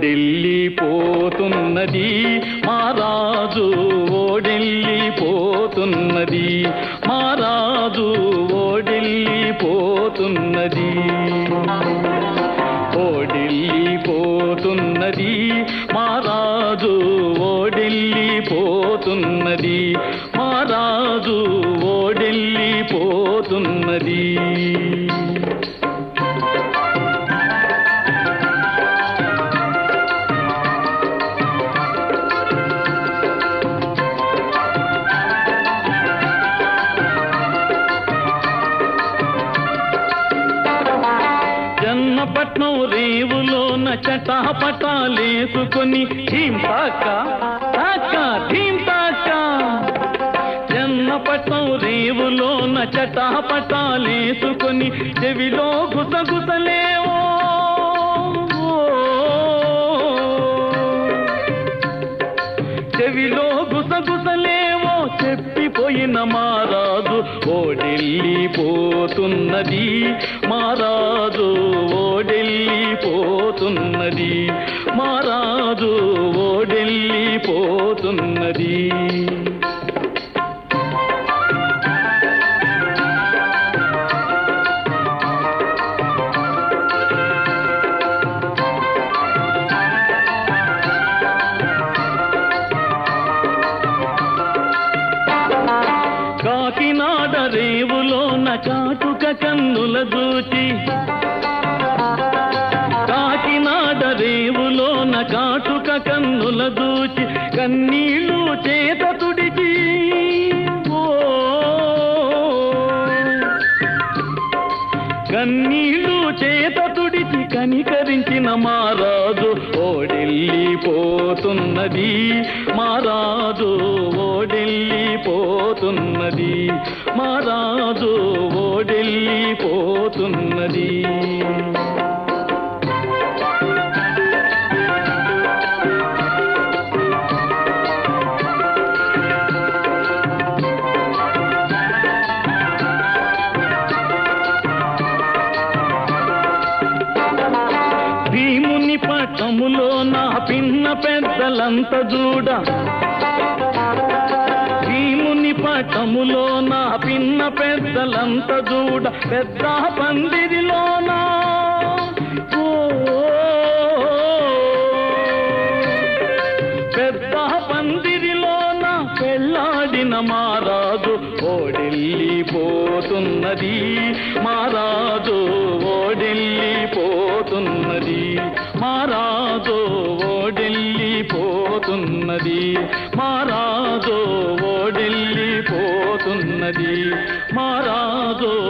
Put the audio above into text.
ఓడెల్లిపోతున్నది మారాజు ఓడెల్లిపోతున్నది మారాజు ఓడెల్లిపోతున్నది ఓడెల్లిపోతున్నది మారాజు ఓడెల్లిపోతున్నది మారాజు ఓడెల్లిపోతున్నది జన్మపట్నం రేవులోన చటాపటాలేసుకొని ధీం తాక తాక ధీం తాక జన్మపట్నం రేవులోన చటాపటాలేసుకొని చెవిలో గుసగుసలేవో చెవిలో గుసగుసలేవో చెప్పిపోయిన మారాజు ఓడెల్లిపోతున్నది మారాజు ఓడెల్లిపోతున్నది మారాజు ఓడెల్లిపోతున్నది కాకినాడ రేవులోన కాటుక కన్నుల దూచి కాకినాడ రేవులోన కాటుక కన్నుల దూచి కన్నీళ్ళు చేత తుడిచి ఓ కన్నీళ్ళు చేత తుడిచి కనికరించిన మారాజు ఓడెల్లిపోతున్నది మారాజు ఓడెల్లిపోతున్నది మారాజు ఓడెల్లిపోతున్నది భీముని పట్టములో నా పిన్న పెద్దలంత చూడ భీముని పట్టములో నా పిన్న పెద్దలంత చూడ పెద్ద పందిరిలోనా ఓ, పెద్ద పందిరిలోన పెళ్ళాడిన మారాజు ఓడెల్లిపోతున్నది మారాజు ఓడెల్లిపోతున్నది మారాజు ఓడెల్లిపోతున్నది మారాజు ఓడెల్లిపోతున్నది మారాజు